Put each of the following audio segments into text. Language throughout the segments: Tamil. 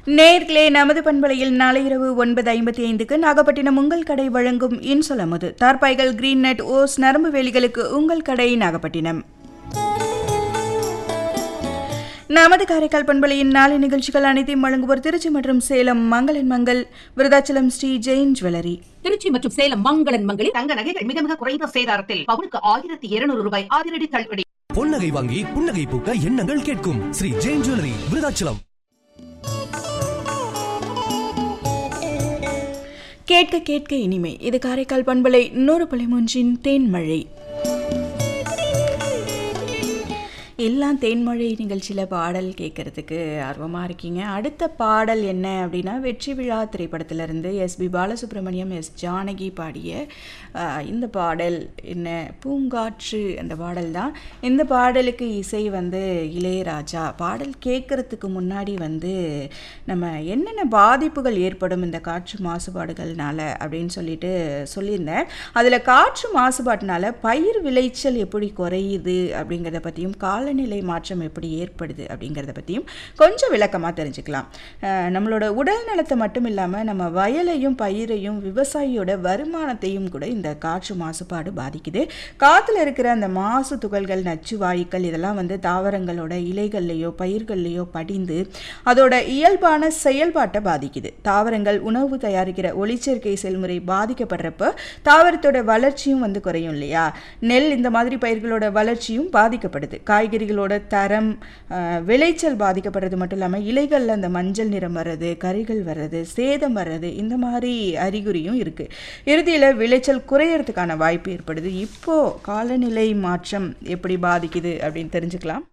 நேர்களே நமது பண்பலையில் நாளை இரவு ஒன்பது ஐம்பத்தி ஐந்துக்கு நாகப்பட்டினம் உங்கள் கடை வழங்கும் இன்சொலமுது தார்பாய்கள் கிரீன் நெட் ஓஸ் நரம்பு வேலிகளுக்கு உங்கள் கடை நாகப்பட்டினம் நமது காரைக்கால் பண்பலையின் நாளை நிகழ்ச்சிகள் அனைத்தையும் வழங்குவோர் திருச்சி மற்றும் சேலம் மங்களன் மங்கள் விருதாச்சலம் ஸ்ரீ ஜெயின் ஜுவல்லரி திருச்சி மற்றும் சேலம் மங்களன் மங்களில் தங்க நகைகள் மிக மிக குறைந்த சேதாரத்தில் பவுனுக்கு ஆயிரத்தி இருநூறு ரூபாய் அதிரடி தள்ளுபடி பொன்னகை வாங்கி புன்னகை பூக்க எண்ணங்கள் கேட்கும் ஸ்ரீ ஜெயின் ஜுவல்லரி விருதாச்சலம் கேட்க கேட்க இனிமை இது காரைக்கால் பண்பலை நூறு பழைமூன்றின் தேன்மழை எல்லாம் தேன்மழை நிகழ்ச்சியில் பாடல் கேட்குறதுக்கு ஆர்வமாக இருக்கீங்க அடுத்த பாடல் என்ன அப்படின்னா வெற்றி விழா திரைப்படத்திலிருந்து எஸ்பி பாலசுப்ரமணியம் எஸ் ஜானகி பாடிய ஆஹ், இந்த பாடல் என்ன பூங்காற்று அந்த பாடல் தான் இந்த பாடலுக்கு இசை வந்து இளையராஜா பாடல் கேட்குறதுக்கு முன்னாடி வந்து நம்ம என்னென்ன பாதிப்புகள் ஏற்படும் இந்த காற்று மாசுபாடுகள்னால அப்படின்னு சொல்லிட்டு சொல்லியிருந்தேன் அதில் காற்று மாசுபாட்டினால பயிர் விளைச்சல் எப்படி குறையுது அப்படிங்கிறத பற்றியும் காலநிலை மாற்றம் எப்படி ஏற்படுது அப்படிங்கிறத பற்றியும் கொஞ்சம் விளக்கமாக தெரிஞ்சுக்கலாம் அஹ் நம்மளோட உடல் நலத்தை மட்டும் இல்லாமல் நம்ம வயலையும் பயிரையும் விவசாயியோட வருமானத்தையும் கூட இந்த காற்று மாசுபாடு பாதிக்குது காற்றுல இருக்கிற அந்த மாசு துகள்கள் நச்சு வாயுக்கள் இதெல்லாம் வந்து தாவரங்களோட இலைகள்லையோ பயிர்கள்லையோ படிந்து அதோட இயல்பான செயல்பாட்டை பாதிக்குது தாவரங்கள் உணவு தயாரிக்கிற ஒளிச்சேர்க்கை செயல்முறை பாதிக்கப்படுறப்ப தாவரத்தோட வளர்ச்சியும் வந்து குறையும் இல்லையா நெல் இந்த மாதிரி பயிர்களோட வளர்ச்சியும் பாதிக்கப்படுது காய்கறிகளோட தரம் அஹ், விளைச்சல் பாதிக்கப்படுறது மட்டும் இல்லாமல் இலைகளில் அந்த மஞ்சள் நிறம் வர்றது கரிகள் வர்றது சேதம் வர்றது இந்த மாதிரி அறிகுறியும் இருக்கு இறுதியில் விளைச்சல் குறையறதுக்கான வாய்ப்பு ஏற்படுது இப்போ காலநிலை மாற்றம் எப்படி பாதிக்குது அப்படின்னு தெரிஞ்சுக்கலாம்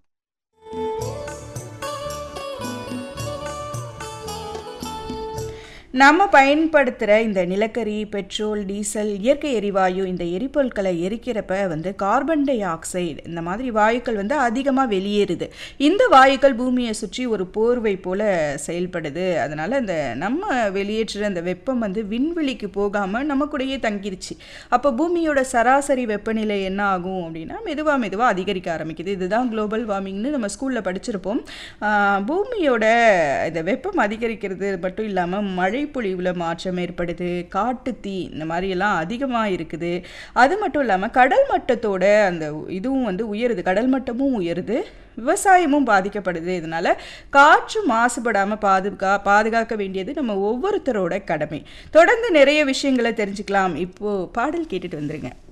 நம்ம பயன்படுத்துகிற இந்த நிலக்கரி பெட்ரோல் டீசல் இயற்கை எரிவாயு இந்த எரிபொருட்களை எரிக்கிறப்ப வந்து கார்பன் டை ஆக்சைடு இந்த மாதிரி வாயுக்கள் வந்து அதிகமாக வெளியேறுது இந்த வாயுக்கள் பூமியை சுற்றி ஒரு போர்வை போல செயல்படுது அதனால இந்த நம்ம வெளியேற்றுற அந்த வெப்பம் வந்து விண்வெளிக்கு போகாமல் நமக்குடையே தங்கிருச்சு அப்போ பூமியோட சராசரி வெப்பநிலை என்ன ஆகும் அப்படின்னா மெதுவாக மெதுவாக அதிகரிக்க ஆரம்பிக்குது இதுதான் குளோபல் வார்மிங்னு நம்ம ஸ்கூலில் படிச்சிருப்போம் ஆஹ் பூமியோட இந்த வெப்பம் அதிகரிக்கிறது மட்டும் இல்லாமல் மழை பொழிவில் மாற்றம் ஏற்படுது காட்டுத்தீ இந்த மாதிரியெல்லாம் அதிகமாக இருக்குது அது மட்டும் இல்லாமல் கடல் மட்டத்தோட அந்த இதுவும் வந்து உயருது கடல் மட்டமும் உயருது விவசாயமும் பாதிக்கப்படுது இதனால காற்று மாசுபடாமல் பாதுகா பாதுகாக்க வேண்டியது நம்ம ஒவ்வொருத்தரோட கடமை தொடர்ந்து நிறைய விஷயங்களை தெரிஞ்சுக்கலாம் இப்போ பாடல் கேட்டுட்டு வந்துருங்க